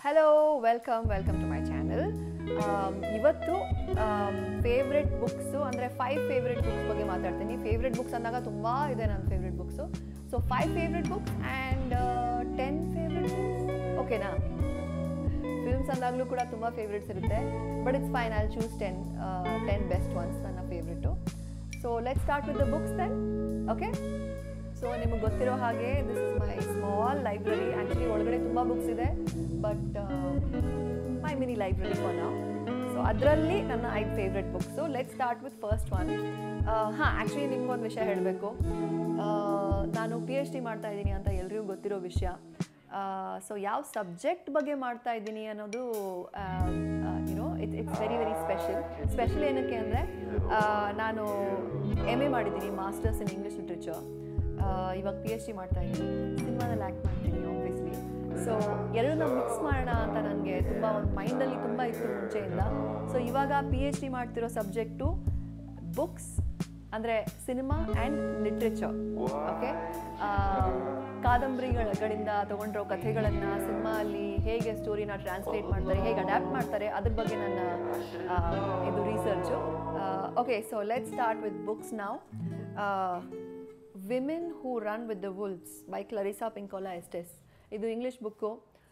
hello welcome welcome to my channel ಇವತ್ತು favourite books ಅಂದರೆ five favourite books ಬಗ್ಗೆ ಮಾತಾಡ್ತೀನಿ ಫೇವ್ರೆಟ್ ಬುಕ್ಸ್ ಅಂದಾಗ ತುಂಬ ಇದೆ ನನ್ನ favourite books so five favourite books and ten favourite books ಓಕೆನಾ ಫಿಲ್ಮ್ಸ್ ಅಂದಾಗಲೂ ಕೂಡ ತುಂಬ ಫೇವ್ರೆಟ್ಸ್ ಇರುತ್ತೆ but it's fine I choose ten ten best ones ನನ್ನ favourite so let start with the books then okay so ನಿಮಗೆ ಗೊತ್ತಿರೋ ಹಾಗೆ this is my small library actually ಒಳಗಡೆ ತುಂಬ ಬುಕ್ಸ್ ಇದೆ but my mini library for ನಾವು so ಅದರಲ್ಲಿ ನನ್ನ ಐದು favourite books let start with first one ಹಾಂ ಆ್ಯಕ್ಚುಲಿ ನಿಮ್ಗೊಂದು ವಿಷಯ ಹೇಳಬೇಕು ನಾನು ಪಿ ಎಚ್ ಡಿ ಮಾಡ್ತಾ ಇದ್ದೀನಿ ಅಂತ ಎಲ್ರಿಗೂ ಗೊತ್ತಿರೋ ವಿಷಯ ಸೊ ಯಾವ ಸಬ್ಜೆಕ್ಟ್ ಬಗ್ಗೆ ಮಾಡ್ತಾ ಇದ್ದೀನಿ ಅನ್ನೋದು you know it's it's very very special special ಏನಕ್ಕೆ ಅಂದರೆ ನಾನು ಎಮ್ ಎ ಮಾಡಿದ್ದೀನಿ ಮಾಸ್ಟರ್ಸ್ ಇನ್ ಇಂಗ್ಲೀಷ್ ಲಿಟ್ರೇಚರ್ ಇವಾಗ ಪಿ ಎಚ್ ಡಿ ಮಾಡ್ತಾ ಇದ್ದೀನಿ ಸಿನಿಮಾದಲ್ಲಿ ಆ್ಯಕ್ಟ್ ಮಾಡ್ತೀನಿ ಆಬ್ವಿಯಸ್ಲಿ ಸೊ ಎರಡನ್ನ ಮಿಕ್ಸ್ ಮಾಡೋಣ ಅಂತ ನನಗೆ ತುಂಬ ಒಂದು ಮೈಂಡಲ್ಲಿ ತುಂಬ ಇತ್ತು ಮುಂಚೆಯಿಂದ ಸೊ ಇವಾಗ ಪಿ ಎಚ್ ಡಿ ಮಾಡ್ತಿರೋ ಸಬ್ಜೆಕ್ಟು ಬುಕ್ಸ್ ಅಂದರೆ ಸಿನಿಮಾ ಆ್ಯಂಡ್ ಲಿಟ್ರೇಚರ್ ಓಕೆ ಕಾದಂಬರಿಗಳಿಂದ ತೊಗೊಂಡಿರೋ ಕಥೆಗಳನ್ನು ಸಿನಿಮಾ ಅಲ್ಲಿ ಹೇಗೆ ಸ್ಟೋರಿನ ಟ್ರಾನ್ಸ್ಲೇಟ್ ಮಾಡ್ತಾರೆ ಹೇಗೆ ಅಡ್ಯಾಪ್ಟ್ ಮಾಡ್ತಾರೆ ಅದ್ರ ಬಗ್ಗೆ ನನ್ನ ಇದು research okay so let start with books ನಾವು women who run with the wolves by Clarissa Pinkola Estes ಇದು ಇಂಗ್ಲೀಷ್ ಬುಕ್ಕು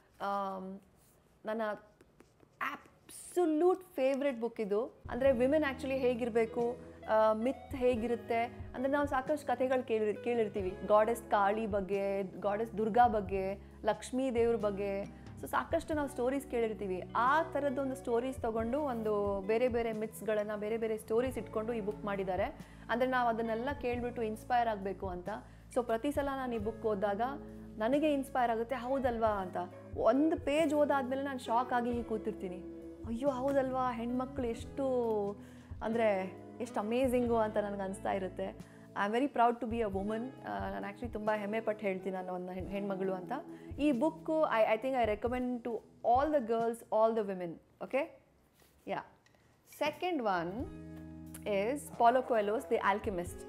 ನನ್ನ ಆ್ಯಬ್ಸುಲ್ಯೂಟ್ ಫೇವ್ರೆಟ್ ಬುಕ್ ಇದು ಅಂದರೆ ವಿಮೆನ್ ಆ್ಯಕ್ಚುಲಿ ಹೇಗಿರಬೇಕು ಮಿತ್ ಹೇಗಿರುತ್ತೆ ಅಂದರೆ ನಾವು ಸಾಕಷ್ಟು ಕಥೆಗಳು ಕೇಳಿ ಕೇಳಿರ್ತೀವಿ ಗಾಡೆಸ್ ಕಾಳಿ ಬಗ್ಗೆ ಗಾಡೆಸ್ ದುರ್ಗಾ ಬಗ್ಗೆ ಲಕ್ಷ್ಮೀ ದೇವ್ರ ಬಗ್ಗೆ ಸೊ ಸಾಕಷ್ಟು ನಾವು ಸ್ಟೋರೀಸ್ ಕೇಳಿರ್ತೀವಿ ಆ ಥರದ್ದೊಂದು ಸ್ಟೋರೀಸ್ ತೊಗೊಂಡು ಒಂದು ಬೇರೆ ಬೇರೆ ಮಿತ್ಸ್ಗಳನ್ನು ಬೇರೆ ಬೇರೆ ಸ್ಟೋರೀಸ್ ಇಟ್ಕೊಂಡು ಈ ಬುಕ್ ಮಾಡಿದ್ದಾರೆ ಅಂದರೆ ನಾವು ಅದನ್ನೆಲ್ಲ ಕೇಳಿಬಿಟ್ಟು ಇನ್ಸ್ಪೈರ್ ಆಗಬೇಕು ಅಂತ ಸೊ ಪ್ರತಿ ಸಲ ನಾನು ಈ ಬುಕ್ ಓದಿದಾಗ ನನಗೆ ಇನ್ಸ್ಪೈರ್ ಆಗುತ್ತೆ ಹೌದಲ್ವಾ ಅಂತ ಒಂದು ಪೇಜ್ ಓದಾದ್ಮೇಲೆ ನಾನು ಶಾಕ್ ಆಗಿ ಹೀಗೆ ಕೂತಿರ್ತೀನಿ ಅಯ್ಯೋ ಹೌದಲ್ವಾ ಹೆಣ್ಮಕ್ಳು ಎಷ್ಟು ಅಂದರೆ ಎಷ್ಟು ಅಮೇಝಿಂಗು ಅಂತ ನನಗೆ ಅನಿಸ್ತಾ ಇರುತ್ತೆ I am very proud to be a woman ನಾನು ಆ್ಯಕ್ಚುಲಿ ತುಂಬ ಹೆಮ್ಮೆ ಪಟ್ಟು ಹೇಳ್ತೀನಿ ನಾನು ಒಂದು ಹೆಣ್ ಹೆಣ್ಮಗಳು ಅಂತ ಈ book I I think I recommend to all the girls all the women okay yeah second one is Paulo Coelho's the Alchemist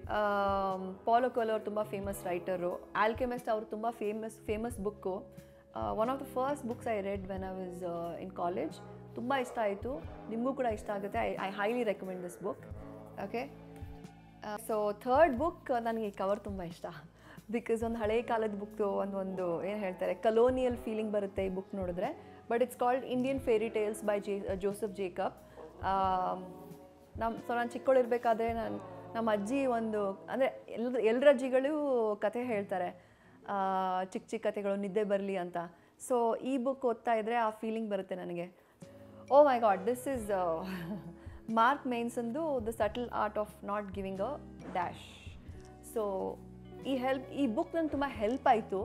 Paulo Coelho ಅವ್ರು ತುಂಬ ಫೇಮಸ್ ರೈಟರು ಆಲ್ಕೆಮಿಸ್ಟ್ ಅವರು ತುಂಬ famous famous book one of the first books I read when I was in college ತುಂಬ ಇಷ್ಟ ಆಯಿತು ನಿಮಗೂ ಕೂಡ ಇಷ್ಟ ಆಗುತ್ತೆ I I highly recommend this book okay so third book ನನಗೆ ಈ ಕವರ್ ತುಂಬ ಇಷ್ಟ ಬಿಕಾಸ್ ಒಂದು ಹಳೆ ಕಾಲದ ಬುಕ್ದು ಒಂದು ಒಂದು ಏನು ಹೇಳ್ತಾರೆ ಕಲೋನಿಯಲ್ ಫೀಲಿಂಗ್ ಬರುತ್ತೆ ಈ ಬುಕ್ ನೋಡಿದ್ರೆ but it's called Indian fairy tales by J Joseph Jacob ನಮ್ಮ ಸೊ ನಾನು ಚಿಕ್ಕವಳಿರ್ಬೇಕಾದ್ರೆ ನಾನು ನಮ್ಮ ಅಜ್ಜಿ ಒಂದು ಅಂದರೆ ಎಲ್ರ ಎಲ್ಲರ ಅಜ್ಜಿಗಳು ಕತೆ ಹೇಳ್ತಾರೆ ಚಿಕ್ಕ ಚಿಕ್ಕ ಕತೆಗಳು ನಿದ್ದೆ ಬರಲಿ ಅಂತ ಸೊ ಈ ಬುಕ್ ಓದ್ತಾ ಇದ್ದರೆ ಆ ಫೀಲಿಂಗ್ ಬರುತ್ತೆ ನನಗೆ oh my God this is Mark ಮೇನ್ಸಂದು the subtle art of not giving a dash so ಈ ಹೆಲ್ಪ್ ಈ ಬುಕ್ ನಂಗೆ ತುಂಬ ಹೆಲ್ಪ್ ಆಯಿತು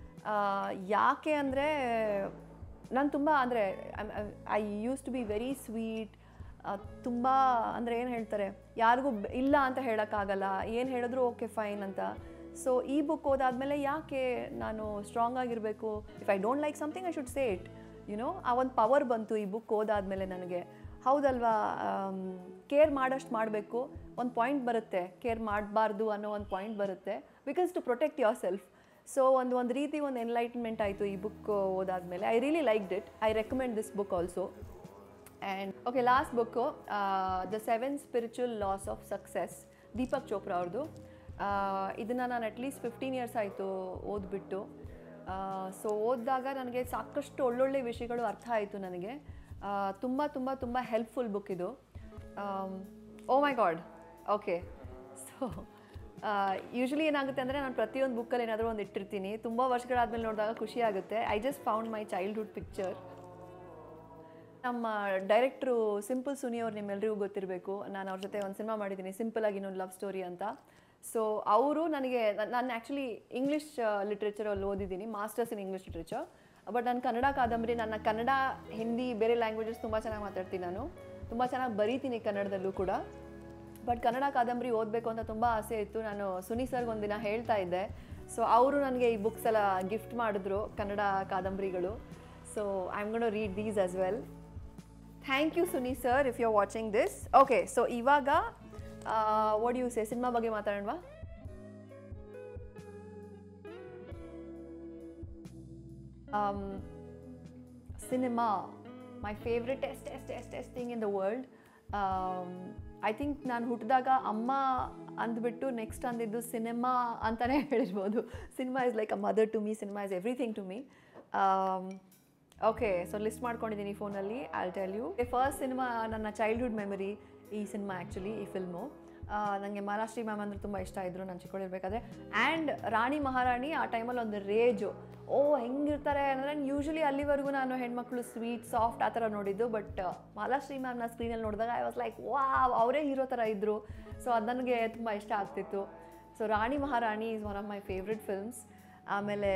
ಯಾಕೆ ಅಂದರೆ ನಾನು ತುಂಬ ಅಂದರೆ I used to be very sweet ತುಂಬ ಅಂದರೆ ಏನು ಹೇಳ್ತಾರೆ ಯಾರಿಗೂ ಇಲ್ಲ ಅಂತ ಹೇಳೋಕ್ಕಾಗಲ್ಲ ಏನು ಹೇಳಿದ್ರು ಓಕೆ ಫೈನ್ ಅಂತ ಸೊ ಈ ಬುಕ್ ಓದಾದಮೇಲೆ ಯಾಕೆ ನಾನು ಸ್ಟ್ರಾಂಗ್ ಆಗಿರಬೇಕು if I don't like something I should say it you know ಆ ಒಂದು ಪವರ್ ಬಂತು ಈ ಬುಕ್ ಓದಾದಮೇಲೆ ನನಗೆ ಹೌದಲ್ವಾ ಕೇರ್ ಮಾಡೋಷ್ಟು ಮಾಡಬೇಕು ಒಂದು ಪಾಯಿಂಟ್ ಬರುತ್ತೆ ಕೇರ್ ಮಾಡಬಾರ್ದು ಅನ್ನೋ ಒಂದು ಪಾಯಿಂಟ್ ಬರುತ್ತೆ because to protect yourself so ಒಂದು ಒಂದು ರೀತಿ ಒಂದು ಎನ್ಲೈಟ್ಮೆಂಟ್ ಆಯಿತು ಈ ಬುಕ್ ಓದಾದಮೇಲೆ I really like it I recommend this book also and okay last book the seven spiritual laws of success Deepak Chopra ಅವ್ರದ್ದು ಇದನ್ನು ನಾನು ಅಟ್ಲೀಸ್ಟ್ ಫಿಫ್ಟೀನ್ ಇಯರ್ಸ್ ಆಯಿತು ಓದ್ಬಿಟ್ಟು ಸೊ ಓದಿದಾಗ ನನಗೆ ಸಾಕಷ್ಟು ಒಳ್ಳೊಳ್ಳೆ ವಿಷಯಗಳು ಅರ್ಥ ಆಯಿತು ನನಗೆ ತುಂಬ ತುಂಬ ತುಂಬ ಹೆಲ್ಪ್ಫುಲ್ ಬುಕ್ ಇದು oh my God okay so usually ಏನಾಗುತ್ತೆ ಅಂದರೆ ನಾನು ಪ್ರತಿಯೊಂದು ಬುಕ್ಕಲ್ಲಿ ಏನಾದರೂ ಒಂದು ಇಟ್ಟಿರ್ತೀನಿ ತುಂಬ ವರ್ಷಗಳಾದಮೇಲೆ ನೋಡಿದಾಗ ಖುಷಿ ಆಗುತ್ತೆ I just found my childhood picture ನಮ್ಮ ಡೈರೆಕ್ಟ್ರು ಸಿಂಪಲ್ ಸುನಿ ಅವ್ರು ನಿಮ್ಮೆಲ್ಲರಿಗೂ ಗೊತ್ತಿರಬೇಕು ನಾನು ಅವ್ರ ಜೊತೆ ಒಂದು ಸಿನಿಮಾ ಮಾಡಿದ್ದೀನಿ ಸಿಂಪಲ್ ಆಗಿ ಇನ್ನೊಂದು ಲವ್ ಸ್ಟೋರಿ ಅಂತ ಸೊ ಅವರು ನನಗೆ ನಾನು ಆ್ಯಕ್ಚುಲಿ ಇಂಗ್ಲೀಷ್ ಲಿಟ್ರೇಚರಲ್ಲಿ ಓದಿದ್ದೀನಿ masters in English literature but ನಾನು ಕನ್ನಡ ಕಾದಂಬರಿ ನನ್ನ ಕನ್ನಡ ಹಿಂದಿ ಬೇರೆ ಲ್ಯಾಂಗ್ವೇಜಸ್ ತುಂಬ ಚೆನ್ನಾಗಿ ಮಾತಾಡ್ತೀನಿ ನಾನು ತುಂಬ ಚೆನ್ನಾಗಿ ಬರೀತೀನಿ ಕನ್ನಡದಲ್ಲೂ ಕೂಡ ಬಟ್ ಕನ್ನಡ ಕಾದಂಬರಿ ಓದಬೇಕು ಅಂತ ತುಂಬ ಆಸೆ ಇತ್ತು ನಾನು ಸುನಿ ಸರ್ಗೆ ಒಂದಿನ ಹೇಳ್ತಾ ಇದ್ದೆ ಸೊ ಅವರು ನನಗೆ ಈ ಬುಕ್ಸ್ ಎಲ್ಲ ಗಿಫ್ಟ್ ಮಾಡಿದ್ರು ಕನ್ನಡ ಕಾದಂಬರಿಗಳು so I am gonna read these as well thank you Suni sir if you are watching this okay so ಇವಾಗ ವಾಟ್ ಯು ಸೇ ಸಿನಿಮಾ ಬಗ್ಗೆ ಮಾತಾಡೋಣವಾ ಸಿನಿಮಾ ಮೈ ಫೇವ್ರೆಟ್ ಎಸ್ಟ್ ಎಸ್ಟ್ ಎಸ್ಟ್ ಎಸ್ಟ್ thing in the world I think ನಾನು ಹುಟ್ಟಿದಾಗ ಅಮ್ಮ ಅಂದ್ಬಿಟ್ಟು ನೆಕ್ಸ್ಟ್ ಅಂದಿದ್ದು ಸಿನಿಮಾ ಅಂತಲೇ ಹೇಳಿರ್ಬೋದು cinema is like a mother to me cinema is everything to me okay so list ಮಾಡ್ಕೊಂಡಿದ್ದೀನಿ ಫೋನಲ್ಲಿ I tell you first cinema ನನ್ನ ಚೈಲ್ಡ್ಹುಡ್ ಮೆಮರಿ ಈ ಸಿನಿಮಾ ಆ್ಯಕ್ಚುಲಿ ಈ ಫಿಲ್ಮು ನನಗೆ ಮಹಾರಾಷ್ಟ್ರಿ ಮ್ಯಾಮ್ ಅಂದರೆ ತುಂಬ ಇಷ್ಟ ಇದ್ದರು ನಾನು ಚಿಕ್ಕವಳಿರ್ಬೇಕಾದ್ರೆ ಆ್ಯಂಡ್ ರಾಣಿ ಮಹಾರಾಣಿ ಆ ಟೈಮಲ್ಲಿ ಒಂದು ರೇಜು ಓ ಹೆಂಗಿರ್ತಾರೆ ಅಂದರೆ ಯೂಶ್ವಲಿ ಅಲ್ಲಿವರೆಗೂ ನಾನು ಹೆಣ್ಮಕ್ಳು ಸ್ವೀಟ್ ಸಾಫ್ಟ್ ಆ ಥರ ನೋಡಿದ್ದು ಬಟ್ ಮಹಾರಾಷ್ಟ್ರಿ ಮ್ಯಾಮ್ನ ಸ್ಕ್ರೀನಲ್ಲಿ ನೋಡಿದಾಗ ಐ ವಾಸ್ ಲೈಕ್ ವಾ ಅವರೇ ಹೀರೋ ಥರ ಇದ್ದರು ಸೊ ಅದು ನನಗೆ ತುಂಬ ಇಷ್ಟ ಆಗ್ತಿತ್ತು so Rani Maharani is one of my favourite films ಆಮೇಲೆ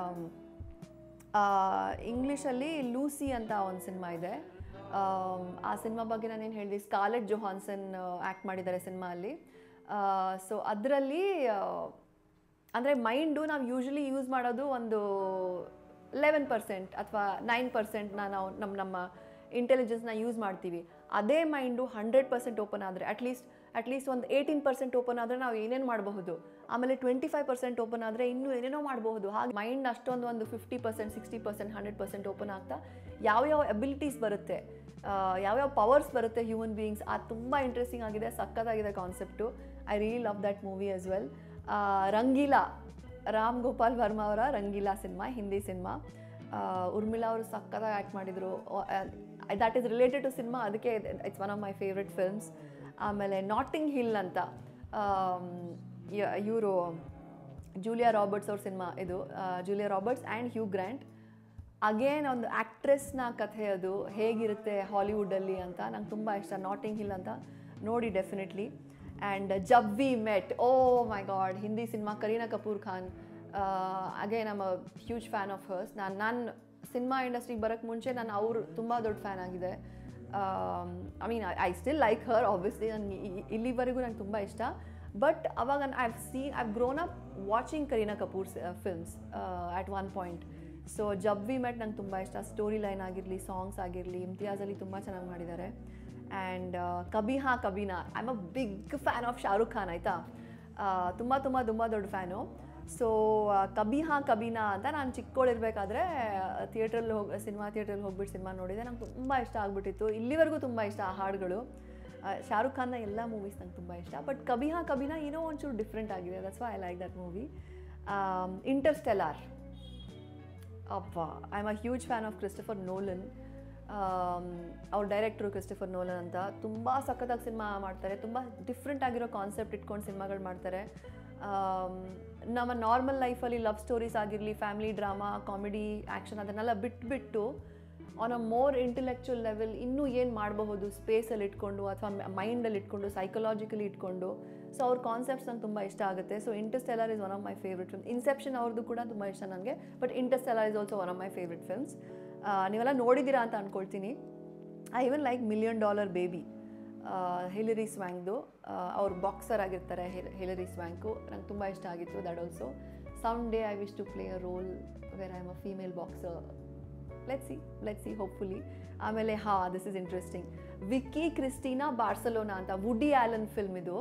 ಇಂಗ್ಲೀಷಲ್ಲಿ ಲೂಸಿ ಅಂತ ಒಂದು ಸಿನಿಮಾ ಇದೆ ಆಮ್, ಆ ಸಿನಿಮಾ ಬಗ್ಗೆ ನಾನೇನು ಹೇಳಿದೆ ಸ್ಕಾಲೆಟ್ ಜೊಹಾನ್ಸನ್ ಆ್ಯಕ್ಟ್ ಮಾಡಿದ್ದಾರೆ ಸಿನಿಮಾ ಅಲ್ಲಿ ಸೊ ಅದರಲ್ಲಿ ಅಂದರೆ ಮೈಂಡು ನಾವು ಯೂಶ್ವಲಿ ಯೂಸ್ ಮಾಡೋದು ಒಂದು ಲೆವೆನ್ ಪರ್ಸೆಂಟ್ ಅಥವಾ ನೈನ್ ಪರ್ಸೆಂಟ್ನ ನಾವು ನಮ್ಮ ನಮ್ಮ ಇಂಟೆಲಿಜೆನ್ಸ್ನ ಯೂಸ್ ಮಾಡ್ತೀವಿ ಅದೇ ಮೈಂಡು ಹಂಡ್ರೆಡ್ ಪರ್ಸೆಂಟ್ ಓಪನ್ ಆದರೆ ಅಟ್ಲೀಸ್ಟ್ ಅಟ್ಲೀಸ್ಟ್ ಒಂದು ಏಯ್ಟೀನ್ ಪರ್ಸೆಂಟ್ ಓಪನ್ ಆದರೆ ನಾವು ಏನೇನು ಮಾಡಬಹುದು ಆಮೇಲೆ ಟ್ವೆಂಟಿ ಫೈವ್ ಪರ್ಸೆಂಟ್ ಓಪನ್ ಆದರೆ ಇನ್ನೂ ಏನೇನೋ ಮಾಡಬಹುದು ಹಾಗೆ ಮೈಂಡ್ ಅಷ್ಟೊಂದು ಒಂದು fifty percent sixty percent hundred percent open ಆಗ್ತಾ ಯಾವ್ಯಾವ ಅಬಿಲಿಟೀಸ್ ಬರುತ್ತೆ ಆ, ಯಾವ್ಯಾವ ಪವರ್ಸ್ ಬರುತ್ತೆ ಹ್ಯೂಮನ್ ಬೀಯಿಂಗ್ಸ್ ಅದು ತುಂಬ ಇಂಟ್ರೆಸ್ಟಿಂಗ್ ಆಗಿದೆ ಸಕ್ಕತ್ತಾಗಿದೆ concept I really love that movie as well Rangeela Ram Gopal Varma ಅವರ ರಂಗೀಲಾ ಸಿನಿಮಾ ಹಿಂದಿ ಸಿನಿಮಾ ಉರ್ಮಿಳಾ ಅವರು ಸಕ್ಕತ್ತಾಗಿ ಆ್ಯಕ್ಟ್ ಮಾಡಿದರು that is related to cinema ಅದಕ್ಕೆ it's one of my favourite films ಆಮೇಲೆ ನಾಟಿಂಗ್ ಹಿಲ್ ಅಂತ ಇವರು ಜೂಲಿಯಾ ರಾಬರ್ಟ್ಸ್ ಅವ್ರ ಸಿನಿಮಾ ಇದು Julia Roberts and Hugh Grant again ಒಂದು ಆ್ಯಕ್ಟ್ರೆಸ್ನ ಕಥೆ ಅದು ಹೇಗಿರುತ್ತೆ ಹಾಲಿವುಡಲ್ಲಿ ಅಂತ ನಂಗೆ ತುಂಬ ಇಷ್ಟ ನಾಟಿಂಗ್ ಹಿಲ್ ಅಂತ ನೋಡಿ definitely and Jab we met oh my God Hindi cinema Kareena Kapoor Khan again am a huge fan of hers ನಾನು ನಾನು ಸಿನಿಮಾ ಇಂಡಸ್ಟ್ರಿಗೆ ಬರೋಕ್ಕೆ ಮುಂಚೆ ನಾನು ಅವರು ತುಂಬ ದೊಡ್ಡ ಫ್ಯಾನ್ ಆಗಿದೆ I mean I still like her obviously ನನಗೆ ಇಲ್ಲಿವರೆಗೂ ನಂಗೆ ತುಂಬ ಇಷ್ಟ ಬಟ್ ಅವಾಗ I seen I grown up watching Kareena Kapoor films at one point so Jab we met ನಂಗೆ ತುಂಬ ಇಷ್ಟ ಸ್ಟೋರಿ ಲೈನ್ ಆಗಿರಲಿ ಸಾಂಗ್ಸ್ ಆಗಿರಲಿ ಇಮ್ತಿಯಾಜಲ್ಲಿ ತುಂಬ ಚೆನ್ನಾಗಿ ಮಾಡಿದ್ದಾರೆ ಆ್ಯಂಡ್ ಕಬಿ ಹಾ ಕಬಿನಾ I am a big fan of Shahrukh Khan ಆಯಿತಾ ತುಂಬ ತುಂಬ ತುಂಬ ದೊಡ್ಡ ಫ್ಯಾನು ಸೊ ಕಬಿ ಹಾ ಕಬಿನಾ ಅಂತ ನಾನು ಚಿಕ್ಕವಳಿರ್ಬೇಕಾದ್ರೆ ಥಿಯೇಟ್ರಲ್ಲಿ ಹೋಗಿ ಸಿನಿಮಾ ಥಿಯೇಟ್ರಲ್ಲಿ ಹೋಗ್ಬಿಟ್ಟು ಸಿನಿಮಾ ನೋಡಿದೆ ನಂಗೆ ತುಂಬ ಇಷ್ಟ ಆಗ್ಬಿಟ್ಟಿತ್ತು ಇಲ್ಲಿವರೆಗೂ ತುಂಬ ಇಷ್ಟ ಆ ಹಾಡುಗಳು ಆ, ಶಾರುಖ್ ಖಾನ್ನ ಎಲ್ಲ ಮೂವೀಸ್ ನಂಗೆ ತುಂಬ ಇಷ್ಟ ಬಟ್ ಕಬಿ ಹಾ ಕಬಿನಾ ಏನೋ ಒಂಚೂರು ಡಿಫ್ರೆಂಟ್ ಆಗಿದೆ that's why I like that movie Interstellar ಅಪ್ಪ I am a huge fan of Christopher Nolan ಅವ್ರ ಡೈರೆಕ್ಟ್ರು ಕ್ರಿಸ್ಟಫರ್ ನೋಲನ್ ಅಂತ ತುಂಬ ಸಖತ್ತಾಗಿ ಸಿನಿಮಾ ಮಾಡ್ತಾರೆ ತುಂಬ ಡಿಫ್ರೆಂಟ್ ಆಗಿರೋ ಕಾನ್ಸೆಪ್ಟ್ ಇಟ್ಕೊಂಡು ಸಿನಿಮಾಗಳು ಮಾಡ್ತಾರೆ ಆಮ್, ನಮ್ಮ ನಾರ್ಮಲ್ ಲೈಫಲ್ಲಿ ಲವ್ ಸ್ಟೋರೀಸ್ ಆಗಿರಲಿ ಫ್ಯಾಮಿಲಿ ಡ್ರಾಮಾ ಕಾಮಿಡಿ ಆ್ಯಕ್ಷನ್ ಅದನ್ನೆಲ್ಲ ಬಿಟ್ಬಿಟ್ಟು on a more intellectual level ಇನ್ನೂ ಏನು ಮಾಡಬಹುದು ಸ್ಪೇಸಲ್ಲಿ ಇಟ್ಕೊಂಡು ಅಥವಾ ಮೈಂಡಲ್ಲಿ ಇಟ್ಕೊಂಡು ಸೈಕಲಾಜಿಕಲಿ ಇಟ್ಕೊಂಡು ಸೊ ಅವ್ರ ಕಾನ್ಸೆಪ್ಟ್ಸ್ ನಂಗೆ ತುಂಬ ಇಷ್ಟ ಆಗುತ್ತೆ so Interstellar is one of my favourite film Inception ಅವ್ರದ್ದು ಕೂಡ ತುಂಬ ಇಷ್ಟ ನನಗೆ but Interstellar is also one of my favourite films ನೀವೆಲ್ಲ ನೋಡಿದ್ದೀರಾ ಅಂತ ಅಂದ್ಕೊಳ್ತೀನಿ I even like Million Dollar Baby Hilary ಸ್ವ್ಯಾಂಗ್ದು ಅವ್ರು ಬಾಕ್ಸರ್ ಆಗಿರ್ತಾರೆ ಹಿಲರಿ ಸ್ವ್ಯಾಂಕು ನಂಗೆ ತುಂಬ ಇಷ್ಟ ಆಗಿತ್ತು that also some day I wish to play a role where I am a female boxer let see let see hopefully ಆಮೇಲೆ ಹಾ this is interesting Vicky Cristina Barcelona ಅಂತ ವುಡಿ ಆ್ಯಲನ್ ಫಿಲ್ಮ್ ಇದು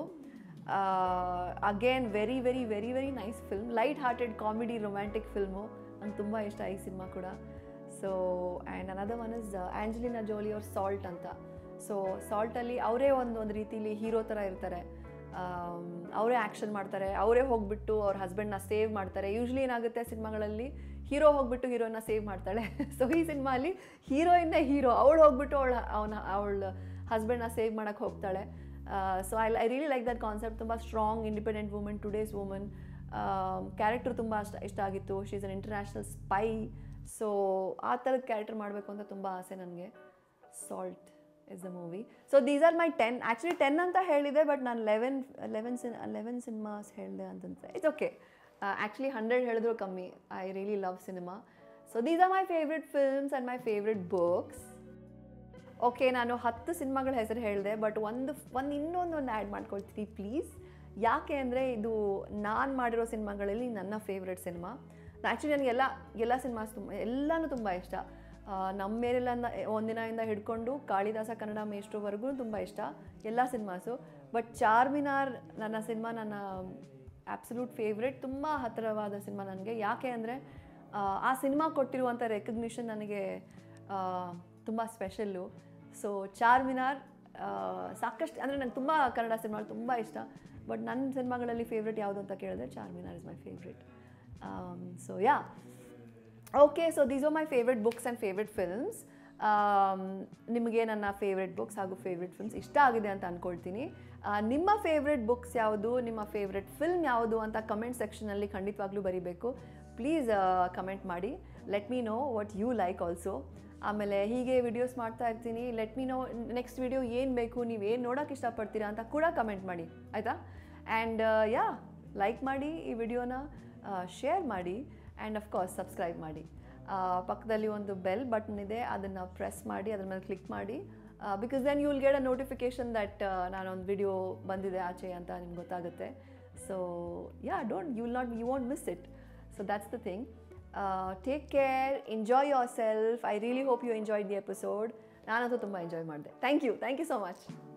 again very very very very nice film light hearted comedy romantic film ನಂಗೆ ತುಂಬ ಇಷ್ಟ ಈ cinema ಕೂಡ so and another one is Angelina Jolie ಅವ್ರ ಸಾಲ್ಟ್ ಅಂತ ಸೊ ಸಾಲ್ಟಲ್ಲಿ ಅವರೇ ಒಂದು ಒಂದು ರೀತಿಲಿ ಹೀರೋ ಥರ ಇರ್ತಾರೆ ಅವರೇ ಆ್ಯಕ್ಷನ್ ಮಾಡ್ತಾರೆ ಅವರೇ ಹೋಗ್ಬಿಟ್ಟು ಅವ್ರ ಹಸ್ಬೆಂಡ್ನ ಸೇವ್ ಮಾಡ್ತಾರೆ ಯೂಶ್ವಲಿ ಏನಾಗುತ್ತೆ ಸಿನಿಮಾಗಳಲ್ಲಿ ಹೀರೋ ಹೋಗ್ಬಿಟ್ಟು ಹೀರೋಯಿನ್ನ ಸೇವ್ ಮಾಡ್ತಾಳೆ ಸೊ ಈ ಸಿನಿಮಾಲಿ ಹೀರೋಯಿನ್ನೇ ಹೀರೋ ಅವಳು ಹೋಗ್ಬಿಟ್ಟು ಅವಳ ಅವನ ಅವಳ ಹಸ್ಬೆಂಡ್ನ ಸೇವ್ ಮಾಡೋಕ್ಕೆ ಹೋಗ್ತಾಳೆ so I I really like that concept ತುಂಬ strong independent women today's woman character ತುಂಬ ಇಷ್ಟ ಇಷ್ಟ ಆಗಿತ್ತು she is an international spy so ಆ ಥರದ ಕ್ಯಾರೆಕ್ಟರ್ ಮಾಡಬೇಕು ಅಂತ ತುಂಬ ಆಸೆ ನನಗೆ Salt is the movie so these are my ten actually ten ಅಂತ ಹೇಳಿದೆ ಬಟ್ ನಾನು ಲೆವೆನ್ ಲೆವೆನ್ ಸಿನ್ ಲೆವೆನ್ ಸಿನಿಮಾಸ್ ಹೇಳಿದೆ ಅಂತಂದ್ರೆ ಇಟ್ಸ್ ಓಕೆ ಆ್ಯಕ್ಚುಲಿ ಹಂಡ್ರೆಡ್ ಹೇಳಿದ್ರು ಕಮ್ಮಿ I really love cinema so these are my favourite films and my favourite books okay ನಾನು ಹತ್ತು ಸಿನಿಮಾಗಳ ಹೆಸರು ಹೇಳಿದೆ ಬಟ್ ಒಂದು ಒಂದು ಇನ್ನೊಂದು ಒಂದು ಆ್ಯಡ್ ಮಾಡ್ಕೊಳ್ತೀನಿ ಪ್ಲೀಸ್ ಯಾಕೆ ಅಂದರೆ ಇದು ನಾನು ಮಾಡಿರೋ ಸಿನಿಮಾಗಳಲ್ಲಿ ನನ್ನ ಫೇವ್ರೆಟ್ ಸಿನಿಮಾ ಆ್ಯಕ್ಚುಲಿ ನನಗೆ ಎಲ್ಲ ಎಲ್ಲ ಸಿನಿಮಾಸ್ ತುಂಬ ಎಲ್ಲನೂ ತುಂಬ ಇಷ್ಟ ಆ, ನಮ್ಮ ಮೇಲೆಲ್ಲ ಒಂದಿನದಿಂದ ಹಿಡ್ಕೊಂಡು ಕಾಳಿದಾಸ ಕನ್ನಡ ಮೇಷ್ಟ್ರವರೆಗೂ ತುಂಬ ಇಷ್ಟ ಎಲ್ಲ ಸಿನಿಮಾಸು ಬಟ್ ಚಾರ್ಮಿನಾರ್ ನನ್ನ ಸಿನಿಮಾ ನನ್ನ ಆ್ಯಬ್ಸಲ್ಯೂಟ್ ಫೇವ್ರೆಟ್ ತುಂಬ ಹತ್ತಿರವಾದ ಸಿನಿಮಾ ನನಗೆ ಯಾಕೆ ಅಂದರೆ ಆ ಸಿನಿಮಾ ಕೊಟ್ಟಿರುವಂಥ ರೆಕಗ್ನಿಷನ್ ನನಗೆ ತುಂಬ ಸ್ಪೆಷಲ್ಲು ಸೊ ಚಾರ್ಮಿನಾರ್ ಆ, ಸಾಕಷ್ಟು ಅಂದರೆ ನಂಗೆ ತುಂಬ ಕನ್ನಡ ಸಿನಿಮಾಗಳು ತುಂಬ ಇಷ್ಟ ಬಟ್ ನನ್ನ ಸಿನಿಮಾಗಳಲ್ಲಿ ಫೇವ್ರೆಟ್ ಯಾವುದು ಅಂತ ಕೇಳಿದ್ರೆ Charminar is my favourite so yeah okay so these are my favourite books and favourite films ನಿಮಗೆ ನನ್ನ ಫೇವ್ರೆಟ್ ಬುಕ್ಸ್ ಹಾಗೂ ಫೇವ್ರೆಟ್ ಫಿಲ್ಮ್ಸ್ ಇಷ್ಟ ಆಗಿದೆ ಅಂತ ಅಂದ್ಕೊಳ್ತೀನಿ ಆ, ನಿಮ್ಮ ಫೇವ್ರೆಟ್ ಬುಕ್ಸ್ ಯಾವುದು ನಿಮ್ಮ ಫೇವ್ರೆಟ್ ಫಿಲ್ಮ್ ಯಾವುದು ಅಂತ ಕಮೆಂಟ್ ಸೆಕ್ಷನಲ್ಲಿ ಖಂಡಿತವಾಗ್ಲೂ ಬರೀಬೇಕು ಪ್ಲೀಸ್ ಕಮೆಂಟ್ ಮಾಡಿ let me know what you like also ಆಮೇಲೆ ಹೀಗೆ ವಿಡಿಯೋಸ್ ಮಾಡ್ತಾ ಇರ್ತೀನಿ let me know next video ಏನು ಬೇಕು ನೀವು ಏನು ನೋಡೋಕೆ ಇಷ್ಟಪಡ್ತೀರಾ ಅಂತ ಕೂಡ ಕಮೆಂಟ್ ಮಾಡಿ ಆಯಿತಾ ಆ್ಯಂಡ್ ಯಾ ಲೈಕ್ ಮಾಡಿ ಈ ವಿಡಿಯೋನ ಶೇರ್ ಮಾಡಿ ಆ್ಯಂಡ್ ಅಫ್ಕೋರ್ಸ್ ಸಬ್ಸ್ಕ್ರೈಬ್ ಮಾಡಿ ಆ, ಪಕ್ಕದಲ್ಲಿ ಒಂದು ಬೆಲ್ ಬಟನ್ ಇದೆ ಅದನ್ನು ಪ್ರೆಸ್ ಮಾಡಿ ಅದ್ರ ಮೇಲೆ ಕ್ಲಿಕ್ ಮಾಡಿ because then you will get a notification that ನಾನೊಂದು ವಿಡಿಯೋ ಬಂದಿದೆ ಆಚೆ ಅಂತ ನಿಮ್ಗೆ ಗೊತ್ತಾಗುತ್ತೆ so yeah don't you will not you want miss it so that's the thing take care enjoy yourself I really hope you enjoyed the episode ನಾನಂತೂ ತುಂಬ enjoy ಮಾಡಿದೆ thank you thank you so much